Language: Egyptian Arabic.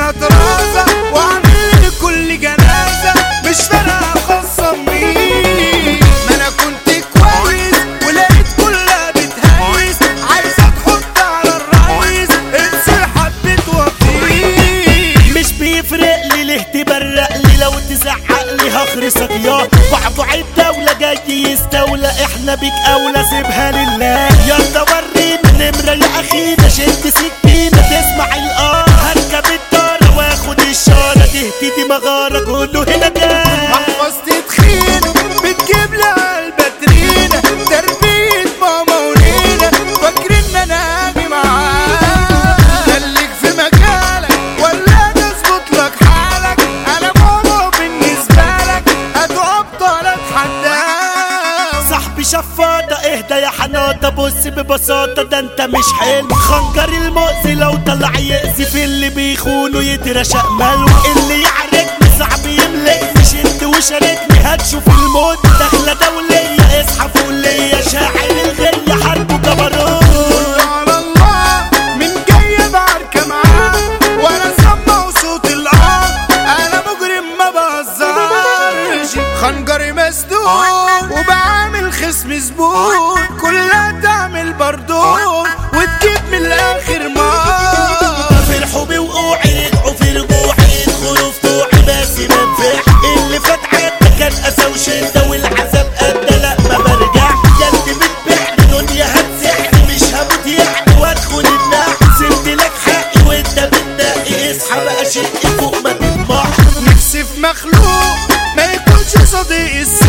انا طرازة واعمل لكل جنازة مش فارقة خاصة مين ما انا كنت كويس ولقيت كلها بتهيس عايزة تحط على الرئيس انسى حبيت وطيس مش بيفرق لي ليه تبرق لي لو تزعق لي هخرسك يا بعبع الدولة جاي يستولى احنا بيك اولى سيبها لله يلا ورينا نمرة يا اخينا شد سكينة تسمع الاه هركب الطارة واخد الشارة تهتدي مغارة كله هنا جاي محفظتي تخين بتجيب لي الباترينا تربية ماما ونينا فاكرين ان انا اجي معاك خليك في مجالك ولا تظبط لك حالك انا ماما بالنسبة لك هتقف طالع اتحداك صاحبي شفاطة اهدى يا حناطة بص ببساطة ده انت مش حلم خنجر المؤذي لو طلع يأذي في اللي بيخونه يترشق ماله اللي يعركني صعب يملكني شد وشاركني هتشوف الموت داخلة دولية اصحى فوق ليا شاعر الغية حرب جبروت على الله من جاي بعركة معاه وانا سمع صوت الاه انا مجرم ما بهزرش خنجري مسدود وبعمل خصم زبون كلها تعمل بردون وتجيب من الاخر مار فرحوا بوقوعي رجعوا في رجوعي يدخلوا في طوعي بس منفع اللي فات عدى كان قسا وشدة والعذاب أدى لا ما برجع يا اللي بتبيعني دنيا هتسحني مش هموت يعني وادخل النار سبت لك حقي وانت بتنقي اصحى بقى شقي فوق ما تطمح نفسي في مخلوق ما يكونش صديق السوق